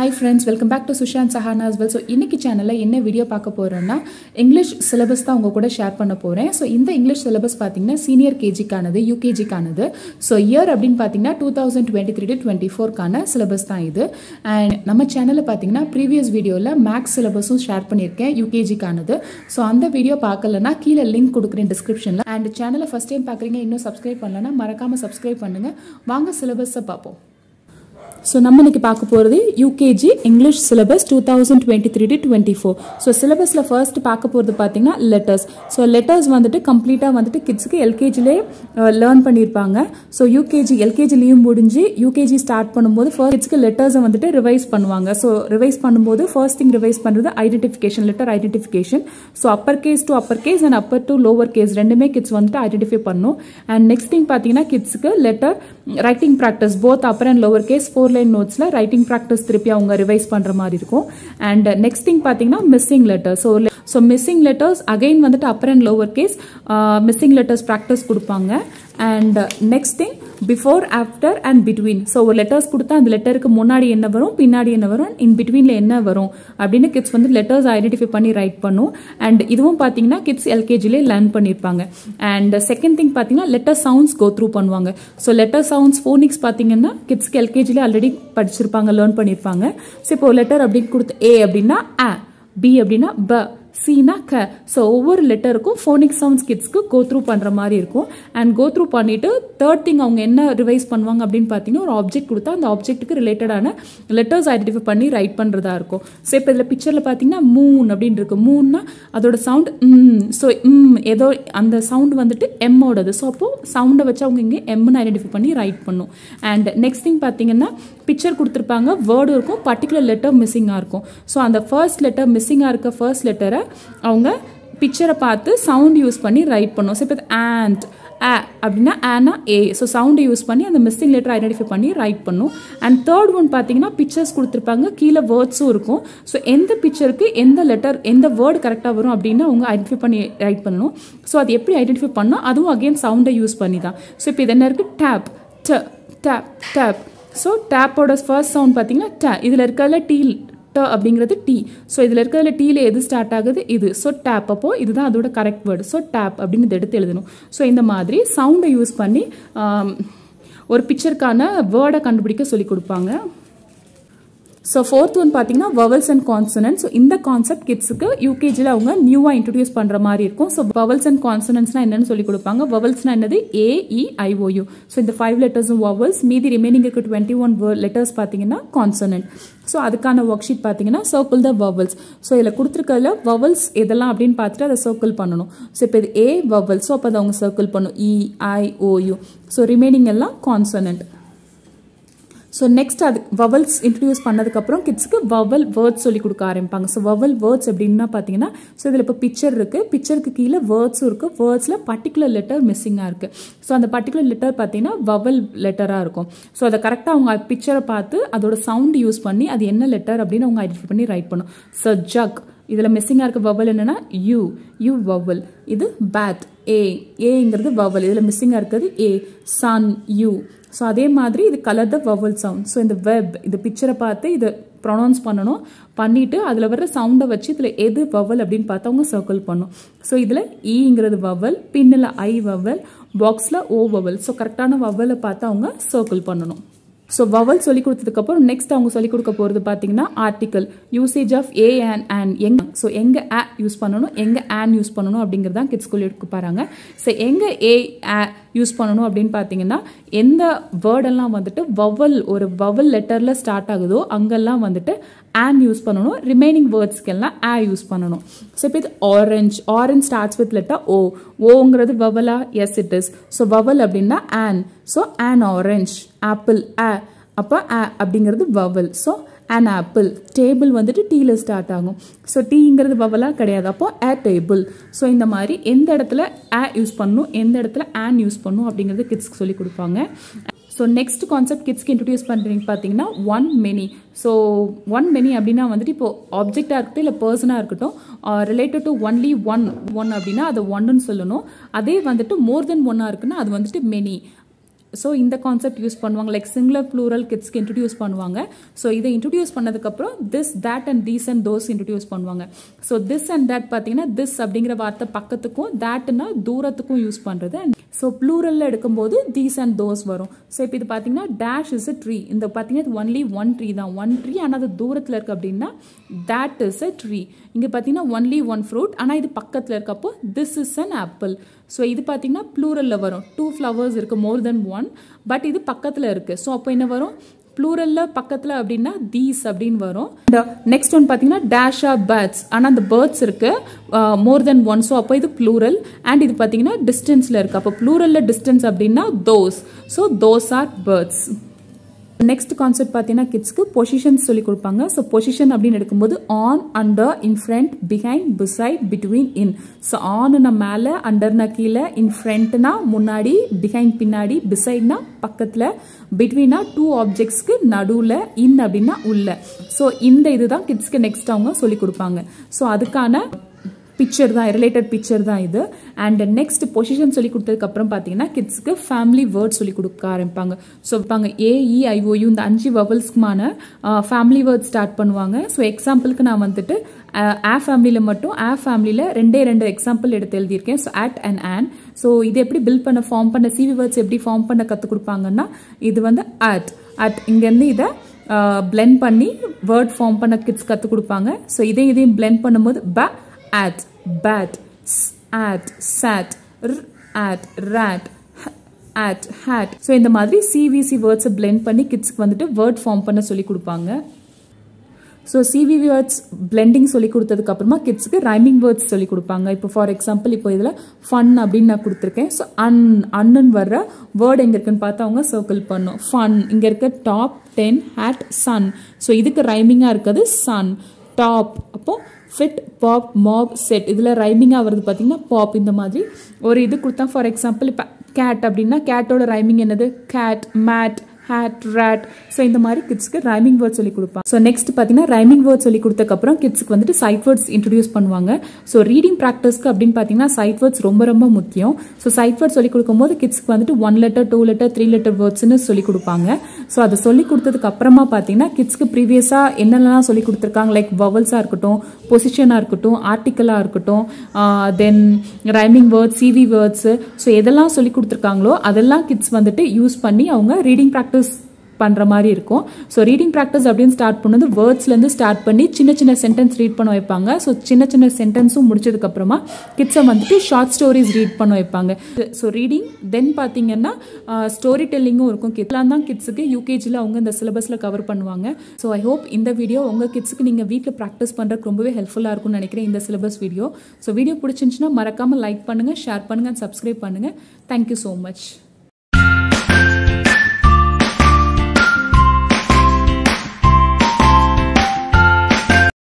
Hi friends welcome back to Sushant Sahana as well so இன்னைக்கு சேனலில் என்ன வீடியோ பார்க்க போகிறோன்னா இங்கிலீஷ் சிலபஸ் தான் உங்கள் கூட ஷேர் பண்ண போகிறேன் ஸோ இந்த இங்கிலீஷ் சிலபஸ் பார்த்தீங்கன்னா சீனியர் கேஜிக்கானது யூகேஜிக்கானது ஸோ இயர் அப்படின்னு பார்த்தீங்கன்னா two thousand twenty three to twenty ஃபோர்க்கான சிலபஸ் தான் இது அண்ட் நம்ம சேனலில் பார்த்தீங்கன்னா ப்ரீவியஸ் வீடியோவில் மேக்ஸ் சிலபஸும் ஷேர் பண்ணியிருக்கேன் யூகேஜிக்கானது ஸோ அந்த வீடியோ பார்க்கலன்னா கீழே லிங்க் கொடுக்குறேன் டிஸ்கிரிப்ஷனில் அண்ட் சேனலை ஃபஸ்ட் டைம் பார்க்குறீங்க இன்னும் சப்ஸ்கிரைப் பண்ணலன்னா மறக்காமல் சப்ஸ்கிரைப் பண்ணுங்கள் வாங்க சிலபஸை பார்ப்போம் ஸோ நம்ம இன்னைக்கு பார்க்க போகிறது UKG English syllabus two thousand twenty three to twenty four so சிலபஸில் ஃபர்ஸ்ட் பார்க்க போகிறது பார்த்தீங்கன்னா லெட்டர்ஸ் ஸோ லெட்டர்ஸ் வந்துட்டு கம்ப்ளீட்டாக வந்துட்டு கிட்ஸுக்கு எல்கேஜிலே லேர்ன் பண்ணியிருப்பாங்க ஸோ யூகேஜி எல்கேஜி லீவ் முடிஞ்சு யூகேஜி ஸ்டார்ட் பண்ணும்போது ஃபர்ஸ்ட் கிட்ஸ்க்கு லெட்டர்ஸை வந்துட்டு ரிவைஸ் பண்ணுவாங்க ஸோ ரிவைஸ் பண்ணும்போது ஃபர்ஸ்ட் திங் ரிவைஸ் பண்ணுறது identification letter identification so upper case to upper case and upper to lower case ரெண்டுமே கிட்ஸ் வந்துட்டு ஐடென்டிஃபை பண்ணும் அண்ட் நெக்ஸ்ட் திங் பார்த்தீங்கன்னா கிட்ஸுக்கு letter writing practice both upper and lower case four line நோட்ஸில் writing practice திருப்பி அவங்க revise பண்ணுற மாதிரி இருக்கும் அண்ட் நெக்ஸ்ட் திங் பார்த்தீங்கன்னா missing letter so so missing letters again வந்துட்டு upper and lower case missing letters practice கொடுப்பாங்க and next thing before after and between so ஒரு லெட்டர்ஸ் கொடுத்தா அந்த லெட்டருக்கு முன்னாடி என்ன வரும் பின்னாடி என்ன வரும் இன் பிட்வீனில் என்ன வரும் அப்படின்னு கிட்ஸ் வந்து லெட்டர்ஸ் ஐடென்டிஃபை பண்ணி ரைட் பண்ணும் அண்ட் இதுவும் பார்த்தீங்கன்னா கிட்ஸ் எல்கேஜிலே லேர்ன் பண்ணியிருப்பாங்க அண்ட் செகண்ட் திங் பார்த்தீங்கன்னா லெட்டர் சவுண்ட்ஸ் கோ த்ரூ பண்ணுவாங்க ஸோ லெட்டர் சவுண்ட்ஸ் ஃபோனிக்ஸ் பார்த்தீங்கன்னா கிட்ஸ்க்கு எல்கேஜிலே ஆல்ரெடி படிச்சிருப்பாங்க லேர்ன் பண்ணியிருப்பாங்க ஸோ இப்போ லெட்டர் அப்படின்னு கொடுத்து ஏ அப்படின்னா அ பி அப்படின்னா ப சீனா க ஸோ ஒவ்வொரு லெட்டருக்கும் ஃபோனிக் சவுண்ட்ஸ் கிட்ஸ்க்கு கோ த்ரூ பண்ணுற மாதிரி இருக்கும் அண்ட் கோ த்ரூ பண்ணிட்டு தேர்ட் திங் அவங்க என்ன ரிவைஸ் பண்ணுவாங்க அப்படின்னு பார்த்தீங்கன்னா ஒரு ஆப்ஜெக்ட் கொடுத்தா அந்த ஆப்ஜெக்ட்டுக்கு ரிலேட்டடான லெட்டர்ஸ் ஐடென்டிஃபை பண்ணி ரைட் பண்ணுறதா இருக்கும் ஸோ இப்போ இதில் பிக்சரில் பார்த்தீங்கன்னா மூன் அப்படின்னு இருக்கு மூன்னா அதோட சவுண்ட் ஸோ ம் ஏதோ அந்த சவுண்ட் வந்துட்டு எம்மோடது ஸோ அப்போது சவுண்டை வச்சு அவங்க இங்கே எம்னு ஐடென்டிஃபை பண்ணி ரைட் பண்ணும் அண்ட் நெக்ஸ்ட் திங் பார்த்தீங்கன்னா பிக்சர் கொடுத்துருப்பாங்க வேர்டு இருக்கும் பர்டிகுலர் லெட்டர் மிஸ்ஸிங்காக இருக்கும் ஸோ அந்த ஃபர்ஸ்ட் லெட்டர் மிஸ்ஸிங்காக இருக்க ஃபர்ஸ்ட் லெட்டரை அவங்க பிக்சரை பார்த்து சவுண்ட் யூஸ் பண்ணி ரைட் பண்ணும் ஸோ இப்போ ஆண்ட் ஆ அப்படின்னா ஆனா ஏ ஸோ சவுண்டை யூஸ் பண்ணி அந்த மிஸ்ஸிங் லெட்டர் ஐடென்டிஃபை பண்ணி ரைட் பண்ணும் அண்ட் தேர்ட் ஒன் பார்த்தீங்கன்னா பிக்சர்ஸ் கொடுத்துருப்பாங்க கீழே வேர்ட்ஸும் இருக்கும் ஸோ எந்த பிக்சருக்கு எந்த லெட்டர் எந்த வேர்டு கரெக்டாக வரும் அப்படின்னு அவங்க ஐடென்டிஃபை பண்ணி ரைட் பண்ணணும் ஸோ அது எப்படி ஐடென்டிஃபை பண்ணால் அதுவும் அகெயின் சவுண்டை யூஸ் பண்ணி தான் ஸோ இப்போ இது என்ன இருக்குது டேப் ட டேப் டேப் ஸோ டேப்போட ஃபர்ஸ்ட் சவுண்ட் பார்த்தீங்கன்னா ட இதில் இருக்கிறதுல டீ ட அப்படிங்கிறது டீ ஸோ இதில் இருக்கிறதுல டீல எது ஸ்டார்ட் ஆகுது இது ஸோ டேப் அப்போ இதுதான் அதோட கரெக்ட் வேர்டு ஸோ டேப் அப்படின்னு இதை எடுத்து எழுதணும் ஸோ இந்த மாதிரி சவுண்டை யூஸ் பண்ணி ஒரு பிக்சருக்கான வேர்டை கண்டுபிடிக்க சொல்லி கொடுப்பாங்க ஸோ ஃபோர்த் ஒன் பார்த்தீங்கன்னா வவல்ஸ் அண்ட் கான்சனன்ட் ஸோ இந்த கான்செப்ட் கிட்ஸுக்கு யூகேஜியில் அவங்க நியூவாக இன்ட்ரடியூஸ் பண்ணுற மாதிரி இருக்கும் ஸோ வவல்ஸ் அண்ட் கான்சனன்ட்ஸ்னா என்னன்னு சொல்லி கொடுப்பாங்க வவல்ஸ்னா என்னது ஏஇ ஐஓயு ஸோ இந்த ஃபைவ் லெட்டர்ஸும் வவல்ஸ் மீதி ரிமைனிங் இருக்க டுவெண்ட்டி ஒன் லெட்டர்ஸ் பார்த்தீங்கன்னா கான்சனன்ட் ஸோ அதுக்கான ஒர்க் ஷீட் பார்த்தீங்கன்னா சர்க்கிள் த வவல்ஸ் ஸோ இதில் கொடுத்துருக்கல வவல்ஸ் எதெல்லாம் அப்படின்னு பார்த்துட்டு அதை சர்க்கிள் பண்ணணும் ஸோ இப்போ இது ஏ வவல் ஸோ அப்போ அதை அவங்க சர்க்கிள் பண்ணும் E I O U so remaining எல்லாம் கான்சனன்ட் ஸோ நெக்ஸ்ட் அது வவல்ஸ் இன்ட்ரடியூஸ் பண்ணதுக்கப்புறம் கிட்ஸ்க்கு வவல் வேர்ட்ஸ் சொல்லி கொடுக்க ஆரம்பிப்பாங்க ஸோ வவல் வேர்ட்ஸ் எப்படின்னா பார்த்தீங்கன்னா ஸோ இதில் இப்போ பிக்சர் இருக்குது பிக்சருக்கு கீழே வேர்ட்ஸும் இருக்குது வேர்ட்ஸில் பர்டிகுலர் லெட்டர் மிஸ்ஸிங்காக இருக்குது ஸோ அந்த பர்டிகுலர் லெட்டர் பார்த்தீங்கன்னா வவல் லெட்டராக இருக்கும் ஸோ அதை கரெக்டாக அவங்க பிக்சரை பார்த்து அதோட சவுண்ட் யூஸ் பண்ணி அது என்ன லெட்டர் அப்படின்னு அவங்க ஐடென்டிஃபை பண்ணி ரைட் பண்ணும் ஸோ ஜக் இதில் மிஸ்ஸிங்காக இருக்க வவல் என்னன்னா யூ யூ வவல் இது பேட் ஏ ஏங்கிறது வவல் இதில் மிஸ்ஸிங்காக இருக்கிறது ஏ சன் யூ ஸோ அதே மாதிரி இது colour the vowel sound so இந்த வெப் இந்த பிக்சரை பார்த்து இதை ப்ரொனவுன்ஸ் பண்ணணும் பண்ணிவிட்டு அதில் வர்ற சவுண்டை வச்சு இதில் எது வவல் அப்படின்னு பார்த்து அவங்க சர்க்கிள் பண்ணும் ஸோ இதில் ஈங்கிறது வவல் பின்னில் ஐ வவல் பாக்ஸில் ஓ வவல் ஸோ கரெக்டான வவலை பார்த்து அவங்க சர்க்கிள் பண்ணணும் ஸோ வவல் சொல்லி கொடுத்ததுக்கப்புறம் நெக்ஸ்ட் அவங்க சொல்லிக் கொடுக்க போகிறது பார்த்தீங்கன்னா article usage of A and and எங்க ஸோ எங்கே ஆ யூஸ் பண்ணணும் எங்கே ஆன் யூஸ் பண்ணணும் அப்படிங்கிறதான் கிட்ஸ் சொல்லி கொடுப்பாங்க ஸோ எங்கே ஏ ஆ யூஸ் பண்ணணும் அப்படின்னு பார்த்தீங்கன்னா எந்த வேர்டெல்லாம் வந்துட்டு வவல் ஒரு வவல் லெட்டரில் ஸ்டார்ட் ஆகுதோ அங்கெல்லாம் வந்துட்டு ஆன் யூஸ் பண்ணணும் ரிமைனிங் வேர்ட்ஸ்க்கெல்லாம் ஆ யூஸ் பண்ணணும் ஸோ இப்போ இது orange orange starts with letter O ஓங்கிறது வவலா yes it is so vowel அப்படின்னா an so an orange apple A அப்போ ஆ அப்படிங்கிறது vowel so an apple table வந்துட்டு டீல ஸ்டார்ட் ஆகும் ஸோ டீங்கிறது வவலாக கிடையாது அப்போ ஏ டேபிள் ஸோ இந்த மாதிரி எந்த இடத்துல ஆ யூஸ் பண்ணணும் எந்த இடத்துல ஆன் யூஸ் பண்ணணும் அப்படிங்கிறது கிட்ஸ்க்கு சொல்லி கொடுப்பாங்க ஸோ நெக்ஸ்ட் கான்செப்ட் கிட்ஸ்க்கு இன்ட்ரடியூஸ் பண்ணுறீங்க பார்த்தீங்கன்னா one many so one many அப்படின்னா வந்துட்டு இப்போ ஆப்ஜெக்டாக இருக்கட்டும் இல்லை பர்சனாக இருக்கட்டும் related to only one one அப்படின்னா அதை ஒன்னுன்னு சொல்லணும் அதே வந்துட்டு மோர் தென் ஒன்னாக இருக்குன்னா அது வந்துட்டு மெனி ஸோ இந்த கான்செப்ட் யூஸ் பண்ணுவாங்க லைக் சிங்குலர் ப்ளூரல் கிட்ஸ்க்கு இன்ட்ரடியூஸ் பண்ணுவாங்க ஸோ இதை இன்ட்ரடியூஸ் பண்ணதுக்கப்புறம் this that and these and those introduce பண்ணுவாங்க ஸோ திஸ் அண்ட் தேட் பார்த்தீங்கன்னா திஸ் அப்படிங்கிற வார்த்தை பக்கத்துக்கும் தேட்னா தூரத்துக்கும் யூஸ் பண்ணுறது ஸோ ப்ளூரலில் எடுக்கும்போது தீஸ் அண்ட் தோஸ் வரும் ஸோ இப்போ இது பார்த்தீங்கன்னா டேஷ் இஸ் அ ட்ரீ இந்த பார்த்தீங்கன்னா ஒன்லி ஒன் ட்ரீ தான் ஒன் ட்ரீ ஆனால் அது தூரத்தில் இருக்கு அப்படின்னா தேட் இஸ் அ ட்ரீ இங்கே பார்த்தீங்கன்னா ஒன்லி ஒன் ஃப்ரூட் ஆனால் இது பக்கத்தில் இருக்கப்போ this is an apple so இது பார்த்தீங்கன்னா ப்ளூரலில் வரும் டூ ஃப்ளவர்ஸ் இருக்குது மோர் தென் ஒன் பட் இது பக்கத்தில் இருக்குது ஸோ அப்போ என்ன வரும் ப்ளூரலில் பக்கத்தில் அப்படின்னா தீஸ் அப்படின்னு வரும் நெக்ஸ்ட் ஒன் பார்த்தீங்கன்னா டேஷ் ஆர் பேர்ட்ஸ் ஆனால் அந்த பேர்ட்ஸ் இருக்கு மோர் தென் ஒன் ஸோ அப்போ இது ப்ளூரல் அண்ட் இது பார்த்தீங்கன்னா டிஸ்டன்ஸில் இருக்குது அப்போ ப்ளூரலில் டிஸ்டன்ஸ் அப்படின்னா those so those are birds next concept பார்த்தீங்கன்னா கிட்ஸ்க்கு பொசிஷன்ஸ் சொல்லி கொடுப்பாங்க ஸோ பொசிஷன் அப்படின்னு எடுக்கும்போது on under in front behind beside between in so ஆனுனா மேலே அண்டர்னா கீழே இன் ஃப்ரண்ட்னா முன்னாடி பிஹைண்ட் பின்னாடி பிசைட்னா பக்கத்தில் பிட்வீனா டூ ஆப்ஜெக்ட்ஸ்க்கு நடுவில் இன் அப்படின்னா உள்ள ஸோ இந்த இதுதான் கிட்ஸ்க்கு நெக்ஸ்ட் அவங்க சொல்லி கொடுப்பாங்க ஸோ அதுக்கான பிக்சர் தான் ரிலேட்டட் பிக்சர் தான் இது அண்ட் நெக்ஸ்ட் பொசிஷன் சொல்லி கொடுத்ததுக்கு அப்புறம் பார்த்தீங்கன்னா கிட்ஸ்க்கு ஃபேமிலி வேர்ட் சொல்லி கொடுக்க ஆரம்பிப்பாங்க ஸோ இருப்பாங்க ஏஇஐஓயு இந்த அஞ்சு வவல்ஸ்க்குமான ஃபேமிலி வேர்ட் ஸ்டார்ட் பண்ணுவாங்க ஸோ எக்ஸாம்பிளுக்கு நான் வந்துட்டு ஆ ஃபேமிலியில் மட்டும் ஆ ஃபேமிலியில் ரெண்டே ரெண்டு எக்ஸாம்பிள் எடுத்து எழுதியிருக்கேன் so at and on so இது எப்படி பில்ட் பண்ண ஃபார்ம் பண்ண சிவி வேர்ட்ஸ் எப்படி ஃபார்ம் பண்ண கற்றுக் கொடுப்பாங்கன்னா இது வந்து அட் அட் இங்கேருந்து இதை பிளெண்ட் பண்ணி வேர்ட் ஃபார்ம் பண்ண கிட்ஸ் கற்றுக் கொடுப்பாங்க ஸோ இதையும் இதையும் பிளெண்ட் பண்ணும்போது ப at, bat, s, at, sat, r, at, rat, at, hat. So இந்த மாதிரி சிவிசி வேர்ட்ஸை பிளெண்ட் பண்ணி கிட்ஸ்க்கு வந்துட்டு வேர்ட் ஃபார்ம் பண்ண சொல்லி கொடுப்பாங்க ஸோ சிவி வேர்ட்ஸ் பிளெண்டிங் சொல்லி கொடுத்ததுக்கு அப்புறமா கிட்ஸ்க்கு ரைமிங் வேர்ட்ஸ் சொல்லி கொடுப்பாங்க இப்போ ஃபார் எக்ஸாம்பிள் இப்போ இதில் ஃபன் அப்படின்னு நான் கொடுத்துருக்கேன் ஸோ அன் அன்னுன்னு வர்ற வேர்டு எங்கே இருக்குன்னு பார்த்து அவங்க சர்க்கிள் பண்ணும் ஃபன் இங்கே இருக்க top ten hat sun so இதுக்கு ரைமிங்காக இருக்கிறது சன் டாப் அப்போது ஃபிட் பாப் மாப் செட் இதில் ரைமிங்காக வருது பார்த்தீங்கன்னா பாப் இந்த மாதிரி ஒரு இது கொடுத்தா ஃபார் எக்ஸாம்பிள் இப்போ கேட் அப்படின்னா கேட்டோட ரைமிங் என்னது cat mat hat rat so இந்த மாதிரி கிட்ஸ்க்கு ரைமிங் வேர்ட் சொல்லி கொடுப்பாங்க ஸோ நெக்ஸ்ட் பார்த்தீங்கன்னா ரைமிங் வேர்ட் சொல்லி கொடுத்தக்கப்புறம் கிட்ஸ்க்கு வந்துட்டு சைட் வேர்ட்ஸ் இன்ட்ரடியூஸ் பண்ணுவாங்க ஸோ ரீடிங் ப்ராக்டிஸ்க்கு அப்படின்னு பார்த்தீங்கன்னா சைட் வேர்ட்ஸ் ரொம்ப ரொம்ப முக்கியம் ஸோ சைட் வேர்ட் சொல்லி கொடுக்கும்போது கிட்ஸ்க்கு வந்துட்டு one letter two letter three letter வேர்ட்ஸ்னு சொல்லி கொடுப்பாங்க ஸோ அதை சொல்லி கொடுத்ததுக்கு அப்புறமா பார்த்தீங்கன்னா கிட்ஸ்க்கு ப்ரீவியஸாக என்னென்னலாம் சொல்லி கொடுத்துருக்காங்க லைக் வவல்ஸாக இருக்கட்டும் பொசிஷனாக இருக்கட்டும் ஆர்டிக்கலாக இருக்கட்டும் then rhyming words CV words so எதெல்லாம் சொல்லி கொடுத்துருக்காங்களோ அதெல்லாம் கிட்ஸ் வந்துட்டு யூஸ் பண்ணி அவங்க ரீடிங் ப்ராக்டிஸ் பண்ணுற மாதிரி இருக்கும் ஸோ ரீடிங் ப்ராக்டிஸ் அப்படின்னு ஸ்டார்ட் பண்ணது வேர்ட்ஸ்லேருந்து ஸ்டார்ட் பண்ணி சின்ன சின்ன சென்டென்ஸ் ரீட் பண்ண வைப்பாங்க ஸோ சின்ன சின்ன சென்டென்ஸும் முடிச்சதுக்கப்புறமா கிட்ஸை வந்துட்டு ஷார்ட் ஸ்டோரிஸ் ரீட் பண்ண வைப்பாங்க ஸோ ரீடிங் தென் பார்த்தீங்கன்னா ஸ்டோரி டெல்லிங்கும் இருக்கும் கிட்லாம் தான் கிட்ஸுக்கு யூகேஜியில் அவங்க இந்த சிலபஸில் கவர் பண்ணுவாங்க ஸோ ஐ ஹோப் இந்த வீடியோ உங்கள் கிட்ஸுக்கு நீங்கள் வீட்டில் ப்ராக்டிஸ் பண்ணுறதுக்கு ரொம்பவே ஹெல்ப்ஃபுல்லாக இருக்கும்னு நினைக்கிறேன் இந்த சிலபஸ் வீடியோ ஸோ வீடியோ பிடிச்சிருந்துச்சுன்னா மறக்காமல் லைக் பண்ணுங்கள் ஷேர் பண்ணுங்கள் சப்ஸ்கிரைப் பண்ணுங்கள் தேங்க்யூ ஸோ மச்